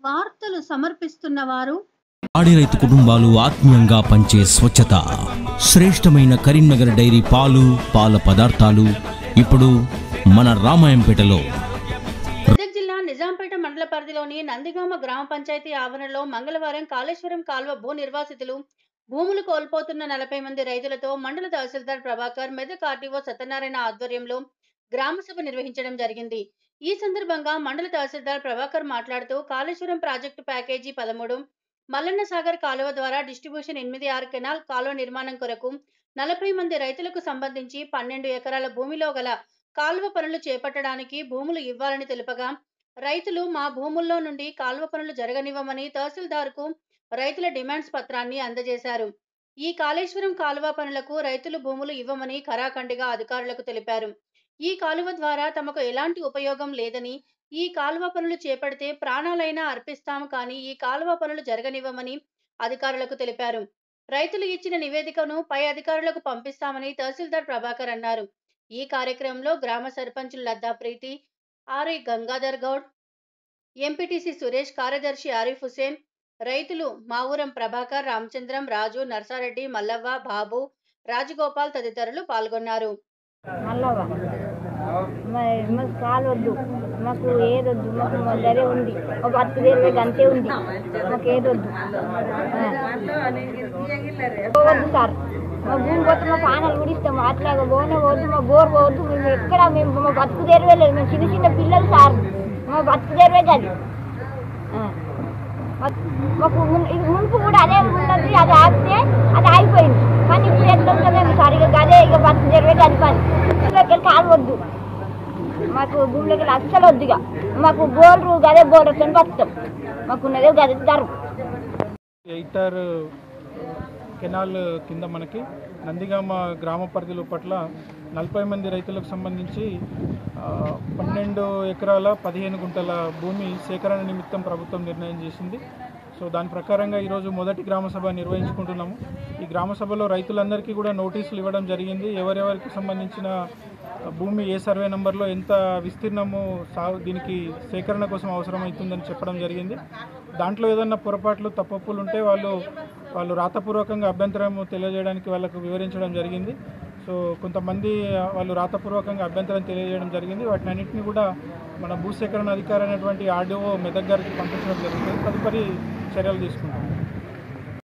వార్తలు సమర్పిస్తున్న వారు పాడి రైతు కుటుంబాలు ఆత్మీయంగా పంచే స్వచ్ఛత శ్రేష్టమైన కరీంనగర్ డైరీ పాలు పాల పదార్థాలు ఇప్పుడు మన రామాయంపేటలో మెదక్ జిల్లా నిజాంపేట మండల పరిధిలోని నందిగామ గ్రామ పంచాయతీ ఆవరణలో మంగళవారం కాళేశ్వరం కాల్వ భూ నిర్వాసితులు భూములు కోల్పోతున్న నలభై మంది రైతులతో మండల తహసీల్దార్ ప్రభాకర్ మెదక్ ఆర్టీఓ సత్యనారాయణ ఆధ్వర్యంలో గ్రామ సభ నిర్వహించడం జరిగింది ఈ సందర్భంగా మండల తహసీల్దార్ ప్రభాకర్ మాట్లాడుతూ కాళేశ్వరం ప్రాజెక్టు ప్యాకేజీ పదమూడు మల్లన్న సాగర్ కాలువ ద్వారా డిస్ట్రిబ్యూషన్ ఎనిమిది ఆరు కెనాల్ కాలువ నిర్మాణం కొరకు నలభై మంది రైతులకు సంబంధించి పన్నెండు ఎకరాల భూమిలో గల కాలువ పనులు చేపట్టడానికి భూములు ఇవ్వాలని తెలుపగా రైతులు మా భూముల్లో నుండి కాలువ పనులు జరగనివ్వమని తహసీల్దార్కు రైతుల డిమాండ్స్ పత్రాన్ని అందజేశారు ఈ కాళేశ్వరం కాలువ పనులకు రైతులు భూములు ఇవ్వమని ఖరాఖండిగా అధికారులకు తెలిపారు ఈ కాలువ ద్వారా తమకు ఎలాంటి ఉపయోగం లేదని ఈ కాలువ పనులు చేపడితే ప్రాణాలైనా అర్పిస్తాము కానీ ఈ కాలువ పనులు జరగనివ్వమని అధికారులకు తెలిపారు రైతులు ఇచ్చిన నివేదికను పై అధికారులకు పంపిస్తామని తహసీల్దార్ ప్రభాకర్ అన్నారు ఈ కార్యక్రమంలో గ్రామ సర్పంచులు లద్దా ప్రీతి ఆర్ఐ గంగాధర్ గౌడ్ ఎంపీటీసీ సురేష్ కార్యదర్శి ఆరిఫ్ హుసేన్ రైతులు మావురం ప్రభాకర్ రామచంద్రం రాజు నర్సారెడ్డి మల్లవ్వ బాబు రాజగోపాల్ తదితరులు పాల్గొన్నారు మల్లవ్వ మరి మాకు కాలు వద్దు మాకు ఏదొద్దు మాకు మా దరే ఉంది మా బతుకు తెరవే గంతే ఉంది మాకు ఏదొద్దు ఆ. వద్దు సార్ మా భూమి పోతే మా పానాలు గుడిస్తాం అట్లాగా బోనే వద్దు మా బోర్ పోవద్దు మేము ఎక్కడ మేము మా బతుకు తెరవే లేదు మేము చిన్న చిన్న పిల్లలు సార్ మా బతుకు తెరవే కాదు ఆ. మాకు- మాకు మున్- ఇది మునుపు కూడా అదే ఉన్నది అది ఆపితే అది ఆగిపోయింది కానీ ఇప్పుడు ఎట్లా ఉందో మేము సరిగా అదే ఇక బతుకు తెరవే కాదు పని భూమిలోకి కాలు వద్దు మాకు భూమిలోకి అస్సలు వద్దు ఇక మాకు బోర్లు గదే బోర్లతో బతుకుతాం మాకు ఉన్నదే గదే ధరం ఎయిటర్ కెనాల్ కింద మనకి నందిగామ గ్రామ పరిధిలో పట్ల నలభై మంది రైతులకు సంబంధించి ఆ, పన్నెండు ఎకరాల పదిహేను గుంటల భూమి సేకరణ నిమిత్తం ప్రభుత్వం నిర్ణయం చేసింది సో దాని ప్రకారంగా ఈరోజు మొదటి గ్రామ సభ నిర్వహించుకుంటున్నాము ఈ గ్రామ సభలో రైతులందరికీ కూడా నోటీసులు ఇవ్వడం జరిగింది ఎవరెవరికి సంబంధించిన భూమి ఏ సర్వే నెంబర్లో ఎంత విస్తీర్ణము సాగు దీనికి సేకరణ కోసం అవసరమవుతుందని చెప్పడం జరిగింది దాంట్లో ఏదన్నా పొరపాట్లు తప్పప్పులు ఉంటే వాళ్ళు వాళ్ళు రాతపూర్వకంగా అభ్యంతరం తెలియజేయడానికి వాళ్ళకు వివరించడం జరిగింది సో కొంతమంది వాళ్ళు రాతపూర్వకంగా అభ్యంతరం తెలియజేయడం జరిగింది వాటిని అన్నింటినీ కూడా మన భూసేకరణ అధికారి అయినటువంటి ఆర్డీఓ మెదక్ గారికి పంపించడం జరుగుతుంది తదుపరి చర్యలు తీసుకుంటాం